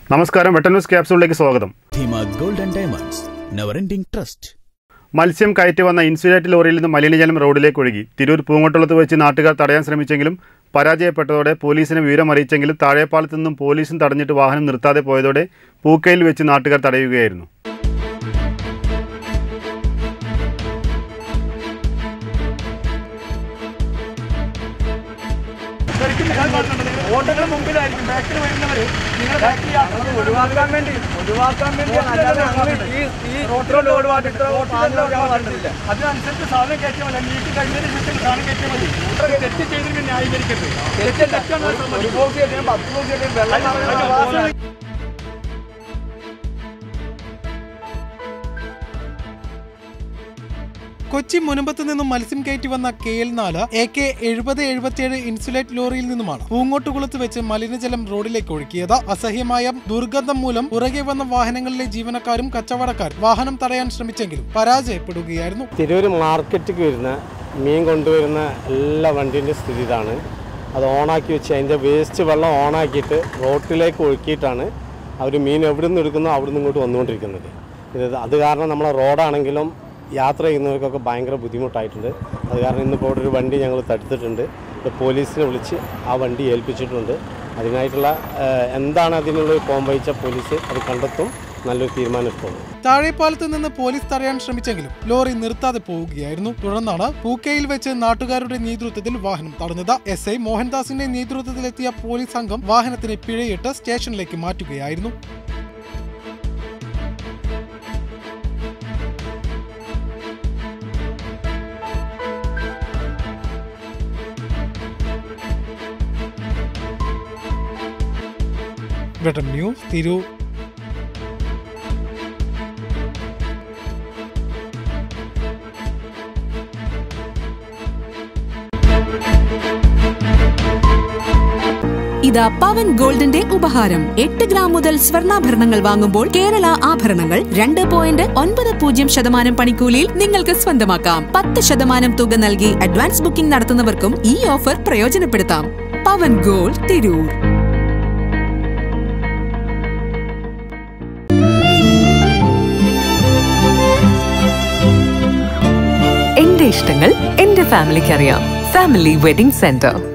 നമസ്കാരം വെട്ടൻ ന്യൂസ് ക്യാപ്സൂളിലേക്ക് സ്വാഗതം Dheema gold and diamonds never ending trust മത്സ്യം കയറ്റി വന്ന ഇൻസുലേറ്റ് ലോറിയിൽ നിന്ന് മലിനജലം റോഡിലേക്ക് ഒഴുകി തിരൂർ പൂങ്കോട്ടുളത്ത് വെച്ച് നാട്ടുകാർ തടയാൻ ശ്രമിച്ചെങ്കിലും പരാജയപ്പെട്ടതോടെ പോലീസിനെ വിവരം അറിയിച്ചെങ്കിലും താഴെപ്പാലത്തു നിന്നും പോലീസും തടഞ്ഞിട്ട് വാഹനം നിർത്താതെ പോയതോടെ പൂക്കയിൽ വെച്ച് നാട്ടുകാർ തടയുകയായിരുന്നു ഓട്ടങ്ങൾ മുമ്പിലായിരിക്കും ബാക്കിൽ വരുന്നവർ നിങ്ങൾ ബാക്കിൽ അത് ഒഴിവാക്കാൻ വേണ്ടി ഒഴിവാക്കാൻ വേണ്ടി അല്ലാതെ ഞങ്ങൾ ഈ ഈ റോട്ടിലോ ലോഡ് വാട്ടിട്ടോ അതിനനുസരിച്ച് സാധനം കയറ്റിയാൽ മതി നീട്ടി കഴിഞ്ഞതിന് ശേഷം സാധനം കയറ്റിയാൽ മതി തെറ്റ് ചെയ്തിട്ട് ന്യായീകരിക്കരുത് തെറ്റ് തെറ്റാണ് വെള്ളം കൊച്ചി മുനമ്പത്ത് നിന്നും മത്സ്യം കയറ്റി വന്ന കെ എൽ നാല് എ കെ എഴുപത് എഴുപത്തിയേഴ് ഇൻസുലേറ്റ് ലോറിയിൽ നിന്നുമാണ് പൂങ്ങോട്ടുകുളത്ത് വെച്ച് മലിനജലം റോഡിലേക്ക് ഒഴുക്കിയത് അസഹ്യമായ ദുർഗന്ധം മൂലം പുറകെ വന്ന വാഹനങ്ങളിലെ ജീവനക്കാരും കച്ചവടക്കാരും വാഹനം തടയാൻ ശ്രമിച്ചെങ്കിലും പരാജയപ്പെടുകയായിരുന്നു തിരൂർ മാർക്കറ്റിക്ക് വരുന്ന മീൻ കൊണ്ടുവരുന്ന എല്ലാ വണ്ടീൻ്റെ സ്ഥിതി ഇതാണ് അത് ഓണാക്കി വെച്ച് അതിൻ്റെ വേസ്റ്റ് വെള്ളം ഓണാക്കിയിട്ട് റോട്ടിലേക്ക് ഒഴുക്കിയിട്ടാണ് അവർ മീൻ എവിടെ നിന്ന് എടുക്കുന്നോ അവിടെ നിന്ന് ഇങ്ങോട്ട് വന്നുകൊണ്ടിരിക്കുന്നത് ഇത് അത് കാരണം നമ്മളെ റോഡാണെങ്കിലും യാത്ര ചെയ്യുന്നവർക്കൊക്കെ ഭയങ്കര ബുദ്ധിമുട്ടായിട്ടുണ്ട് അത് കാരണം ഇന്നിപ്പോൾ ഇവിടെ ഒരു വണ്ടി ഞങ്ങൾ തടുത്തിട്ടുണ്ട് ഇപ്പോൾ പോലീസിനെ വിളിച്ച് ആ വണ്ടി ഏൽപ്പിച്ചിട്ടുണ്ട് അതിനായിട്ടുള്ള ഏഹ്, എന്താണ് അതിനുള്ള കോമ്പയിച്ച പോലീസ് അത് കണ്ടെത്തും നല്ലൊരു തീരുമാനം എടുത്തോളൂ താഴെപ്പാലത്ത് നിന്ന് പോലീസ് തടയാൻ ശ്രമിച്ചെങ്കിലും ലോറി നിർത്താതെ പോവുകയായിരുന്നു തുടർന്നാണ് പൂക്കയിൽ വെച്ച് നാട്ടുകാരുടെ നേതൃത്വത്തിൽ വാഹനം തടഞ്ഞത് എസ് ഐ മോഹൻദാസിന്റെ നേതൃത്വത്തിലെത്തിയ പോലീസ് സംഘം വാഹനത്തിന് പിഴയിട്ട് സ്റ്റേഷനിലേക്ക് മാറ്റുകയായിരുന്നു വെട്ടം ന്യൂസ് തിരൂർ ഇതാ പവൻ ഗോൾഡിന്റെ ഉപഹാരം എട്ട് ഗ്രാം മുതൽ സ്വർണ്ണാഭരണങ്ങൾ വാങ്ങുമ്പോൾ കേരള ആഭരണങ്ങൾ രണ്ട് പോയിന്റ് ഒൻപത് പൂജ്യം ശതമാനം പണിക്കൂലിയിൽ നിങ്ങൾക്ക് സ്വന്തമാക്കാം പത്ത് ശതമാനം തുക നൽകി അഡ്വാൻസ് ബുക്കിംഗ് നടത്തുന്നവർക്കും ഈ ഓഫർ പ്രയോജനപ്പെടുത്താം പവൻ ഗോൾഡ് തിരൂർ എന്റെ ഇഷ്ടങ്ങൾ എന്റെ ഫാമിലിക്ക് അറിയാം ഫാമിലി വെഡിംഗ് സെന്റർ